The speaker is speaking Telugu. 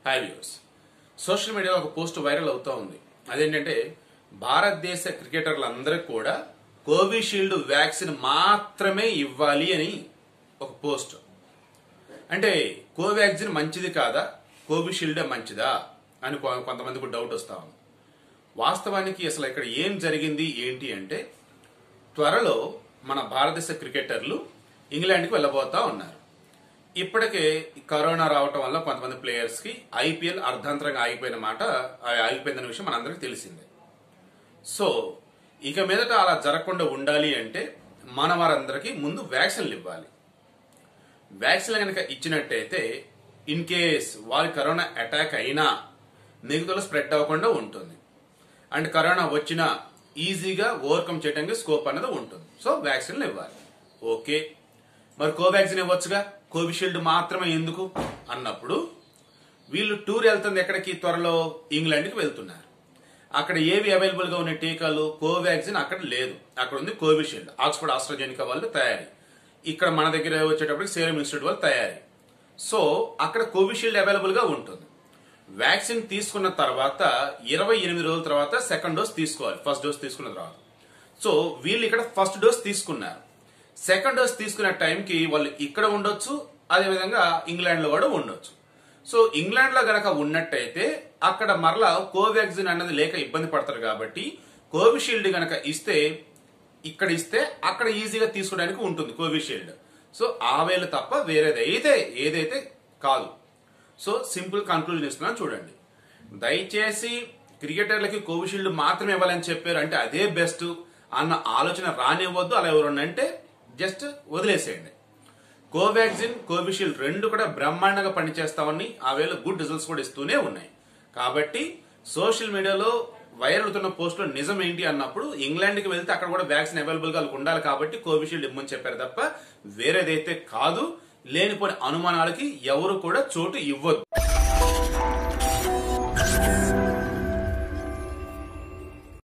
హాయ్ వ్యూస్ సోషల్ మీడియాలో ఒక పోస్ట్ వైరల్ అవుతా ఉంది అదేంటంటే భారతదేశ క్రికెటర్లందరికీ కూడా కోవిషీల్డ్ వ్యాక్సిన్ మాత్రమే ఇవ్వాలి అని ఒక పోస్ట్ అంటే కోవాక్సిన్ మంచిది కాదా కోవిషీల్డే మంచిదా అని కొ- కొంతమందికి డౌట్ వస్తా ఉంది వాస్తవానికి అసలు ఇక్కడ ఏం జరిగింది ఏంటి అంటే త్వరలో మన భారతదేశ క్రికెటర్లు ఇంగ్లాండ్కి వెళ్ళబోతా ఉన్నారు ఇప్పటికే ఈ కరోనా రావటం వల్ల కొంతమంది ప్లేయర్స్ కి ఐపీఎల్ అర్ధాంతరంగా ఆగిపోయిన మాట ఆ ఆగిపోయిందన్న విషయం మనందరికీ తెలిసిందే సో ఇక మీదట అలా జరగకుండా ఉండాలి అంటే మన వారందరికీ ముందు వ్యాక్సిన్లు ఇవ్వాలి వ్యాక్సిన్ కనుక ఇచ్చినట్టయితే ఇన్ కేస్ వారి కరోనా అటాక్ అయినా మిగతాలో స్ప్రెడ్ అవ్వకుండా ఉంటుంది అండ్ కరోనా వచ్చినా ఈజీగా ఓవర్కమ్ చేయడానికి స్కోప్ అనేది ఉంటుంది సో వ్యాక్సిన్లు ఇవ్వాలి ఓకే మరి కోవాక్సిన్ ఇవ్వచ్చుగా కోవిషీల్డ్ మాత్రమే ఎందుకు అన్నప్పుడు వీళ్ళు టూర్ వెళ్తుంది ఎక్కడికి త్వరలో ఇంగ్లాండ్కి వెళ్తున్నారు అక్కడ ఏవి అవైలబుల్ గా ఉన్న టీకాలు కోవాక్సిన్ అక్కడ లేదు అక్కడ ఉంది కోవిషీల్డ్ ఆక్స్ఫర్డ్ ఆస్ట్రాజెనికా వాళ్ళు తయారీ ఇక్కడ మన దగ్గర వచ్చేటప్పటికి సేరం ఇన్స్టిట్యూట్ వాళ్ళు తయారీ సో అక్కడ కోవిషీల్డ్ అవైలబుల్ గా ఉంటుంది వ్యాక్సిన్ తీసుకున్న తర్వాత ఇరవై ఎనిమిది రోజుల తర్వాత సెకండ్ డోస్ తీసుకోవాలి ఫస్ట్ డోస్ తీసుకున్న తర్వాత సో వీళ్ళు ఇక్కడ ఫస్ట్ డోస్ తీసుకున్నారు సెకండ్ డోస్ తీసుకునే టైంకి వాళ్ళు ఇక్కడ ఉండొచ్చు అదేవిధంగా ఇంగ్లాండ్ లో కూడా ఉండొచ్చు సో ఇంగ్లాండ్ లో గనక ఉన్నట్టయితే అక్కడ మరలా కోవాక్సిన్ అన్నది లేక ఇబ్బంది పడతారు కాబట్టి కోవిషీల్డ్ గనక ఇస్తే ఇక్కడ ఇస్తే అక్కడ ఈజీగా తీసుకోవడానికి ఉంటుంది కోవిషీల్డ్ సో ఆ వేలు తప్ప వేరేదైతే ఏదైతే కాదు సో సింపుల్ కన్క్లూజన్ ఇస్తున్నాను చూడండి దయచేసి క్రికెటర్లకి కోవిషీల్డ్ మాత్రమే ఇవ్వాలని చెప్పారు అంటే అదే బెస్ట్ అన్న ఆలోచన రానివ్వద్దు అలా ఎవరన్నా అంటే జస్ట్ వదిలేసేయండి కోవాక్సిన్ కోవిషీల్డ్ రెండు కూడా బ్రహ్మాండంగా పనిచేస్తామని ఆ వేళ గుడ్ రిజల్ట్స్ కూడా ఇస్తూనే ఉన్నాయి కాబట్టి సోషల్ మీడియాలో వైరల్ అవుతున్న పోస్టులో నిజం ఏంటి అన్నప్పుడు ఇంగ్లాండ్కి వెళ్తే అక్కడ కూడా వ్యాక్సిన్ అవైలబుల్ గా వాళ్ళకి ఉండాలి కాబట్టి కోవిషీల్డ్ ఇమ్మని చెప్పారు తప్ప వేరేదైతే కాదు లేనిపోయిన అనుమానాలకి ఎవరు కూడా చోటు ఇవ్వద్దు